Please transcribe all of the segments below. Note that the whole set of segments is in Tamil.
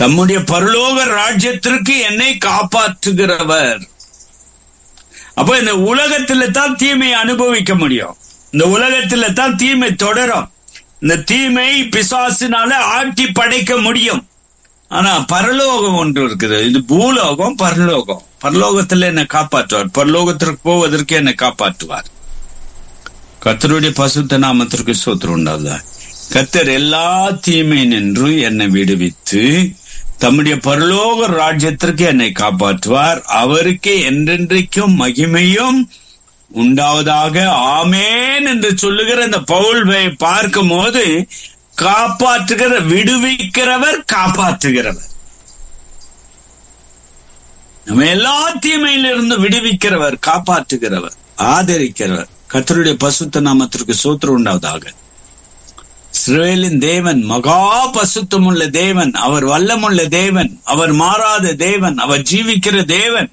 தம்முடைய பரலோக ராஜ்யத்திற்கு என்னை காப்பாற்றுகிறவர் அப்ப இந்த உலகத்துல தான் தீமையை அனுபவிக்க முடியும் இந்த உலகத்துல தான் தீமை தொடரும் இந்த தீமை பிசாசினால ஆட்டி படைக்க முடியும் ஆனா பரலோகம் ஒன்று இருக்குது இது பூலோகம் பரலோகம் பரலோகத்துல என்னை காப்பாற்றுவார் பரலோகத்திற்கு போவதற்கு என்னை காப்பாற்றுவார் கத்தருடைய பசுத்த நாமத்திற்கு சோத்திரம் உண்டாதா கத்தர் எல்லா தீமை நின்று என்னை விடுவித்து தம்முடைய பரலோக ராஜ்யத்திற்கு என்னை காப்பாற்றுவார் அவருக்கு என்றென்றைக்கும் மகிமையும் உண்டாவதாக ஆமேன் என்று சொல்லுகிற இந்த பவுல் பார்க்கும் போது காப்பாற்றுகிற விடுவிக்கிறவர் காப்பாற்றுகிறவர் நம்ம எல்லா தீமையிலிருந்து விடுவிக்கிறவர் காப்பாற்றுகிறவர் ஆதரிக்கிறவர் கத்தருடைய பசுத்த நாமத்திற்கு சோத்திரம் உண்டாவதாக இஸ்ரேலின் தேவன் மகா பசுத்தமுள்ள தேவன் அவர் வல்லமுள்ள தேவன் அவர் மாறாத தேவன் அவர் ஜீவிக்கிற தேவன்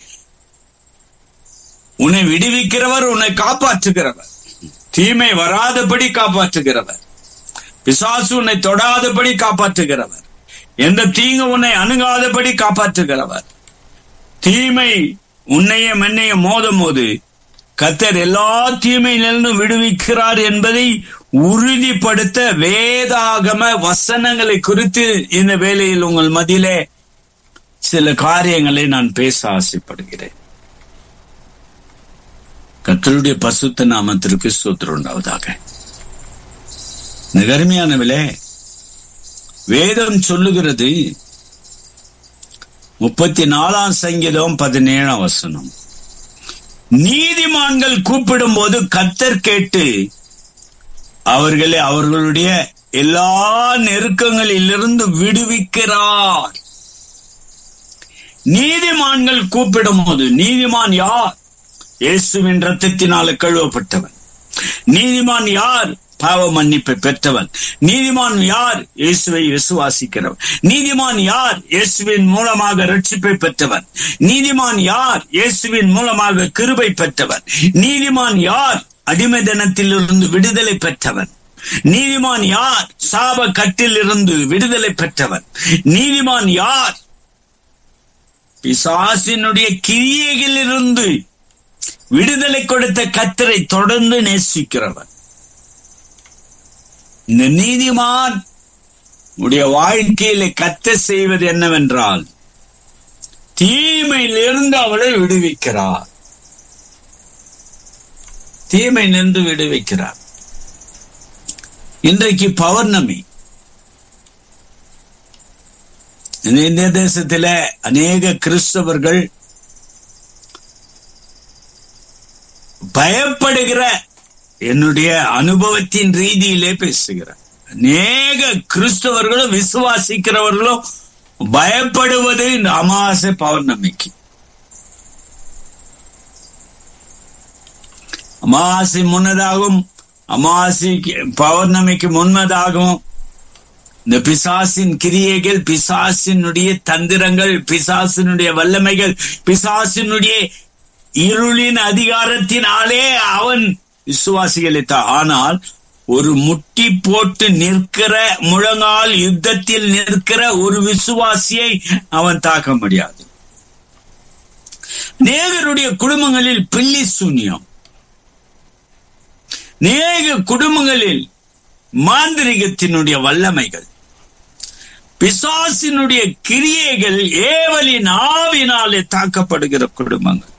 உன்னை விடுவிக்கிறவர் உன்னை காப்பாற்றுகிறவர் தீமை வராதபடி காப்பாற்றுகிறவர் பிசாசு உன்னை தொடாதபடி காப்பாற்றுகிறவர் எந்த தீங்கு உன்னை அணுகாதபடி காப்பாற்றுகிறவர் தீமை உன்னையும் என்னையும் மோதும் போது கத்தர் எல்லா தீமையிலிருந்து விடுவிக்கிறார் என்பதை உறுதிப்படுத்த வேதாகம வசனங்களை குறித்து இந்த வேளையில் உங்கள் மதியிலே சில காரியங்களை நான் பேச ஆசைப்படுகிறேன் கத்தருடைய பசுத்த நாமத்திற்கு சூத்திரம் உண்டாவதாக நகர்மையானவிலே வேதம் சொல்லுகிறது முப்பத்தி நாலாம் சங்கீதம் பதினேழாம் வசனம் நீதிமான்கள் கூப்பிடும் போது கத்தர் கேட்டு அவர்களை அவர்களுடைய எல்லா நெருக்கங்களிலிருந்து விடுவிக்கிறார் நீதிமான்கள் கூப்பிடும் போது நீதிமான் யார் இயேசுவின் ரத்தத்தினால கழுவப்பட்டவன் நீதிமான் யார் பாவ மன்னிப்பை பெற்றவன் நீதிமான் யார் இயேசுவை விசுவாசிக்கிறவன் நீதிமான் யார் இயேசுவின் மூலமாக ரட்சிப்பை பெற்றவன் நீதிமான் யார் இயேசுவின் மூலமாக கிருபை பெற்றவன் நீதிமான் யார் அடிமை தினத்திலிருந்து விடுதலை பெற்றவன் நீதிமான் யார் சாப கட்டில் இருந்து விடுதலை பெற்றவன் நீதிமான் யார் பிசாசினுடைய கிரியைகளிலிருந்து விடுதலை கொடுத்த கத்தரை தொடர்ந்து நேசிக்கிறவன் இந்த நீதிமான் உடைய வாழ்க்கையில கத்த செய்வது என்னவென்றால் தீமையிலிருந்து அவளை விடுவிக்கிறார் தீமையிலிருந்து விடுவிக்கிறார் இன்றைக்கு பௌர்ணமி இந்த தேசத்தில அநேக கிறிஸ்தவர்கள் பயப்படுகிற என்னுடைய அனுபவத்தின் ரீதியிலே பேசுகிறேன் அநேக கிறிஸ்தவர்களும் விசுவாசிக்கிறவர்களும் பயப்படுவது இந்த அமாவாசை பௌர்ணமிக்கு அமாவாசை முன்னதாகவும் அமாவாசை பௌர்ணமிக்கு முன்னதாகவும் இந்த பிசாசின் கிரியைகள் பிசாசினுடைய தந்திரங்கள் பிசாசினுடைய வல்லமைகள் பிசாசினுடைய இருளின் அதிகாரத்தினாலே அவன் விசுவாசிகளித்தான் ஆனால் ஒரு முட்டி போட்டு நிற்கிற முழங்கால் யுத்தத்தில் நிற்கிற ஒரு விசுவாசியை அவன் தாக்க முடியாது நேகருடைய குடும்பங்களில் பில்லி சூன்யம் நேக குடும்பங்களில் மாந்திரிகத்தினுடைய வல்லமைகள் பிசாசினுடைய கிரியைகள் ஏவலின் ஆவினாலே தாக்கப்படுகிற குடும்பங்கள்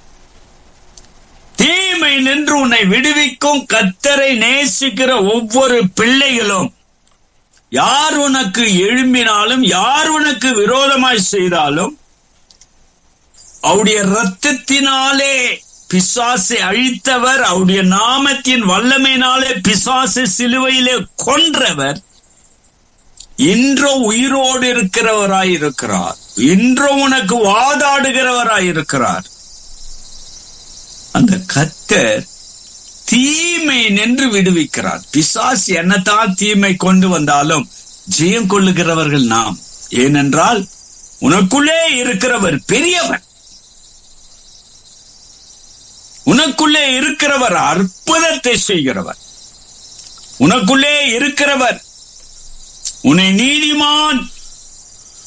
தீமை நின்று உன்னை விடுவிக்கும் கத்தரை நேசிக்கிற ஒவ்வொரு பிள்ளைகளும் யார் உனக்கு எழும்பினாலும் யார் உனக்கு விரோதமாய் செய்தாலும் அவருடைய ரத்தத்தினாலே பிசாசை அழித்தவர் அவருடைய நாமத்தின் வல்லமையினாலே பிசாசை சிலுவையிலே கொன்றவர் இன்றோ உயிரோடு இருக்கிறவராய் இருக்கிறார் இன்றோ உனக்கு வாதாடுகிறவராய் இருக்கிறார் அந்த கத்தர் தீமை நின்று விடுவிக்கிறார் பிசாஸ் என்னத்தான் தீமை கொண்டு வந்தாலும் ஜெயம் கொள்ளுகிறவர்கள் நாம் ஏனென்றால் உனக்குள்ளே இருக்கிறவர் பெரியவர் உனக்குள்ளே இருக்கிறவர் அற்புதத்தை செய்கிறவர் உனக்குள்ளே இருக்கிறவர் உன்னை நீதிமான்